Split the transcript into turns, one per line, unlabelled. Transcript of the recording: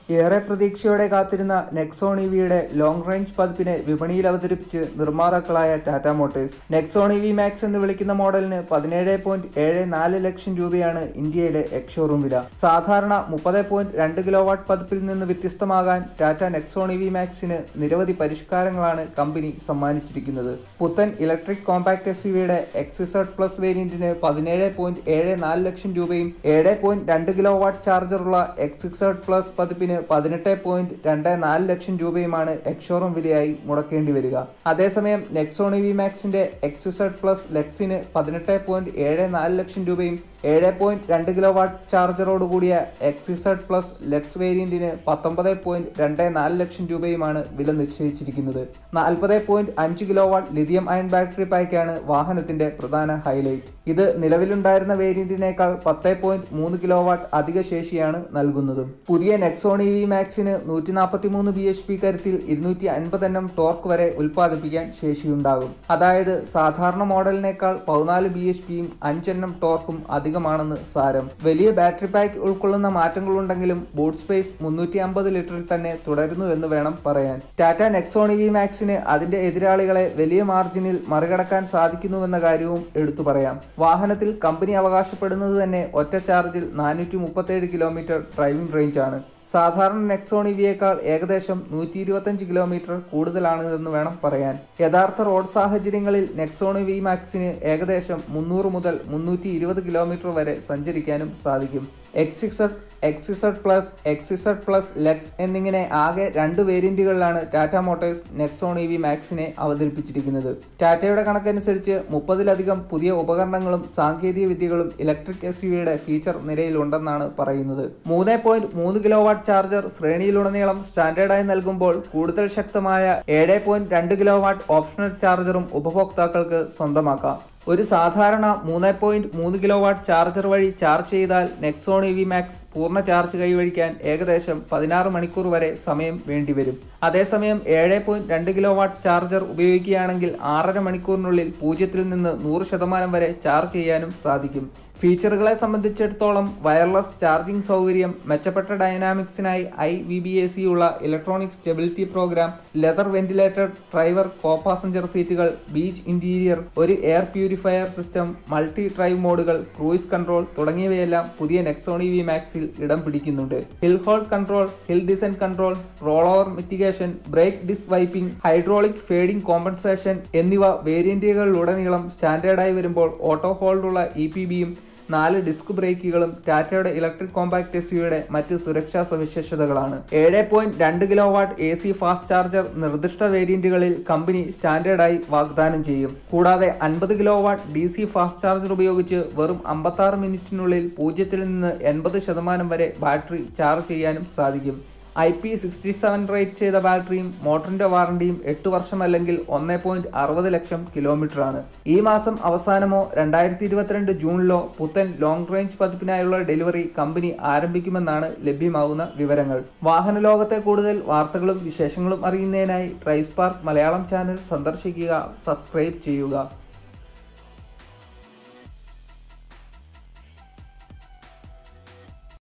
ഏറെ പ്രതീക്ഷയോടെ കാത്തിരുന്ന നെക്സോൺ ഇവിയുടെ ലോങ് റേഞ്ച് പതിപ്പിനെ വിപണിയിൽ അവതരിപ്പിച്ച് നിർമ്മാതാക്കളായ Tata Motors Nexon EV Max എന്ന് വിളിക്കുന്ന മോഡലിന് പതിനേഴ് പോയിന്റ് ഏഴ് നാല് ലക്ഷം രൂപയാണ് ഇന്ത്യയിലെ എക്സ്ഷോറൂം വില സാധാരണ മുപ്പത് പോയിന്റ് രണ്ട് കിലോ വാട്ട് പതിപ്പിൽ നിന്ന് വ്യത്യസ്തമാകാൻ ടാറ്റ നെക്സോൺ ഇവി മാക്സിന് നിരവധി പരിഷ്കാരങ്ങളാണ് കമ്പനി സമ്മാനിച്ചിരിക്കുന്നത് പുത്തൻ ഇലക്ട്രിക് കോമ്പാക്ട് എസ് യുടെ എക്സിസഡ് പ്ലസ് വേരിയന്റിന് പതിനേഴ് പോയിന്റ് ഏഴ് നാല് ലക്ഷം രൂപയും ഏഴ് പോയിന്റ് രണ്ട് കിലോ വാട്ട് ചാർജറുള്ള എക്സിസഡ് പ്ലസ് പതിപ്പിന് പതിനെട്ട് പോയിന്റ് രണ്ട് നാല് ലക്ഷം രൂപയുമാണ് എക്സ്ഷോറൂം വിലയായി മുടക്കേണ്ടി വരിക അതേസമയം നെക്സോൺ വി മാക്സിന്റെ എക്സിസഡ് പ്ലസ് ലെക്സിന് പതിനെട്ട് പോയിന്റ് ഏഴ് നാല് ലക്ഷം രൂപയും ഏഴ് പോയിന്റ് രണ്ട് കിലോ വാട്ട് ചാർജറോട് കൂടിയ എക്സിസഡ് പ്ലസ് ലെക്സ് വേരിയന്റിന് പത്തൊമ്പത് പോയിന്റ് രണ്ട് നാല് ലക്ഷം രൂപയുമാണ് വില നിശ്ചയിച്ചിരിക്കുന്നത് നാൽപ്പത് പോയിന്റ് അഞ്ച് kilowatt lithium ion battery പാക്കാണ് വാഹനത്തിന്റെ പ്രധാന ഹൈലൈറ്റ് ഇത് നിലവിലുണ്ടായിരുന്ന വേരിയന്റിനേക്കാൾ പത്ത് പോയിന്റ് മൂന്ന് കിലോ വാട്ട് അധിക ശേഷിയാണ് നൽകുന്നതും പുതിയ നെക്സോൺ ഇ വി മാക്സിന് നൂറ്റി നാൽപ്പത്തി മൂന്ന് ബി എച്ച് പി കരുത്തിൽ ഇരുന്നൂറ്റി അൻപത് എണ്ണം ടോർക്ക് വരെ ഉൽപ്പാദിപ്പിക്കാൻ ശേഷിയുണ്ടാകും അതായത് സാധാരണ മോഡലിനേക്കാൾ പതിനാല് ബി എച്ച് പിയും അഞ്ചെണ്ണം ടോർക്കും അധികമാണെന്ന് സാരം വലിയ ബാറ്ററി പാക്ക് ഉൾക്കൊള്ളുന്ന മാറ്റങ്ങളുണ്ടെങ്കിലും ബൂട്ട് സ്പേസ് മുന്നൂറ്റി അമ്പത് ലിറ്ററിൽ തന്നെ തുടരുന്നു എന്ന് വേണം പറയാൻ ടാറ്റ നെക്സോൺ ഇ വി മാക്സിന് അതിന്റെ എതിരാളികളെ വലിയ മാർജിനിൽ മറികടക്കാൻ സാധിക്കുന്നുവെന്ന കാര്യവും എടുത്തു പറയാം വാഹനത്തിൽ കമ്പനി അവകാശപ്പെടുന്നത് തന്നെ ഒറ്റ ചാർജിൽ നാനൂറ്റി മുപ്പത്തേഴ് കിലോമീറ്റർ ഡ്രൈവിംഗ് റേഞ്ച് ആണ് സാധാരണ നെക്സോൺ ഇവിയേക്കാൾ ഏകദേശം നൂറ്റി ഇരുപത്തഞ്ച് കിലോമീറ്റർ കൂടുതലാണ് എന്ന് വേണം പറയാൻ യഥാർത്ഥ റോഡ് സാഹചര്യങ്ങളിൽ നെക്സോൺ വി മാക്സിന് ഏകദേശം മുന്നൂറ് മുതൽ മുന്നൂറ്റി ഇരുപത് കിലോമീറ്റർ വരെ സഞ്ചരിക്കാനും സാധിക്കും X Z X Z plus X Z plus lux എന്നിങ്ങനെ ആകെ രണ്ട് വേരിയന്റുകളിലാണ് Tata Motors Nexon E V മാക്സിനെ അവതരിപ്പിച്ചിരിക്കുന്നത് ടാറ്റയുടെ കണക്കനുസരിച്ച് മുപ്പതിലധികം പുതിയ ഉപകരണങ്ങളും സാങ്കേതിക വിദ്യകളും ഇലക്ട്രിക് എസ് യുടെ ഫീച്ചർ നിരയിലുണ്ടെന്നാണ് പറയുന്നത് മൂന്ന് പോയിന്റ് മൂന്ന് കിലോ വാട്ട് ചാർജർ ശ്രേണിയിലുടനീളം സ്റ്റാൻഡേർഡായി നൽകുമ്പോൾ കൂടുതൽ ശക്തമായ ഏഴ് പോയിന്റ് രണ്ട് കിലോ വാട്ട് ഓപ്ഷണൽ ചാർജറും ഉപഭോക്താക്കൾക്ക് സ്വന്തമാക്കാം ഒരു സാധാരണ മൂന്ന് പോയിന്റ് മൂന്ന് കിലോ വാട്ട് ചാർജർ വഴി ചാർജ് ചെയ്താൽ നെക്സോൺ ഇ വി മാക്സ് പൂർണ്ണ ചാർജ് കൈവഴിക്കാൻ ഏകദേശം പതിനാറ് മണിക്കൂർ വരെ സമയം വേണ്ടിവരും അതേസമയം ഏഴ് പോയിന്റ് രണ്ട് കിലോ വാട്ട് ചാർജർ ഉപയോഗിക്കുകയാണെങ്കിൽ ആറര മണിക്കൂറിനുള്ളിൽ പൂജ്യത്തിൽ നിന്ന് നൂറ് ശതമാനം വരെ ചാർജ് ചെയ്യാനും സാധിക്കും ഫീച്ചറുകളെ സംബന്ധിച്ചിടത്തോളം വയർലെസ് ചാർജിംഗ് സൗകര്യം മെച്ചപ്പെട്ട ഡൈനാമിക്സിനായി I V B A C ഉള്ള electronic stability programme leather ventilated driver co passenger സീറ്റുകൾ ബീച്ച് ഇന്റീരിയർ ഒരു air purifier system multi drive മോഡുകൾ ക്രൂയിസ് കൺട്രോൾ തുടങ്ങിയവയെല്ലാം പുതിയ നെക്സോണി വി മാക്സിൽ ഇടം പിടിക്കുന്നുണ്ട് hill hold control hill descent control roll over mitigation brake disc wiping hydraulic fading compensation എന്നിവ വേരിയന്റുകളിലുടനീളം സ്റ്റാൻഡേർഡായി വരുമ്പോൾ ഓട്ടോ ഹോൾഡുള്ള ഇ പി ബിയും നാല് ഡിസ്ക് ബ്രേക്കുകളും ടാറ്റയുടെ ഇലക്ട്രിക് കോമ്പാക്ട് എസ് യുടെ മറ്റ് സുരക്ഷാ സവിശേഷതകളാണ് ഏഴ് പോയിന്റ് രണ്ട് kilowatt A C fast charger നിർദ്ദിഷ്ട വേരിയന്റുകളിൽ കമ്പനി സ്റ്റാൻഡേർഡായി വാഗ്ദാനം ചെയ്യും കൂടാതെ അൻപത് kilowatt D C fast charger ഉപയോഗിച്ച് വെറും അമ്പത്താറ് മിനിറ്റിനുള്ളിൽ പൂജ്യത്തിൽ നിന്ന് എൺപത് ശതമാനം വരെ ബാറ്ററി ചാർജ് ചെയ്യാനും സാധിക്കും I P sixty seven rate ചെയ്ത ബാറ്ററിയും മോട്ടറിന്റെ വാറണ്ടിയും എട്ട് വർഷം അല്ലെങ്കിൽ ഒന്ന് പോയിന്റ് അറുപത് ലക്ഷം കിലോമീറ്റർ ആണ് ഈ മാസം അവസാനമോ രണ്ടായിരത്തി ഇരുപത്തിരണ്ട് ജൂണിലോ പുത്തൻ ലോങ് റേഞ്ച് പതിപ്പിനായുള്ള ഡെലിവറി കമ്പനി ആരംഭിക്കുമെന്നാണ് ലഭ്യമാകുന്ന വിവരങ്ങൾ വാഹന ലോകത്തെ കൂടുതൽ വാർത്തകളും വിശേഷങ്ങളും അറിയുന്നതിനായി ട്രൈസ്പാർക്ക് മലയാളം ചാനൽ സന്ദർശിക്കുക സബ്സ്ക്രൈബ് ചെയ്യുക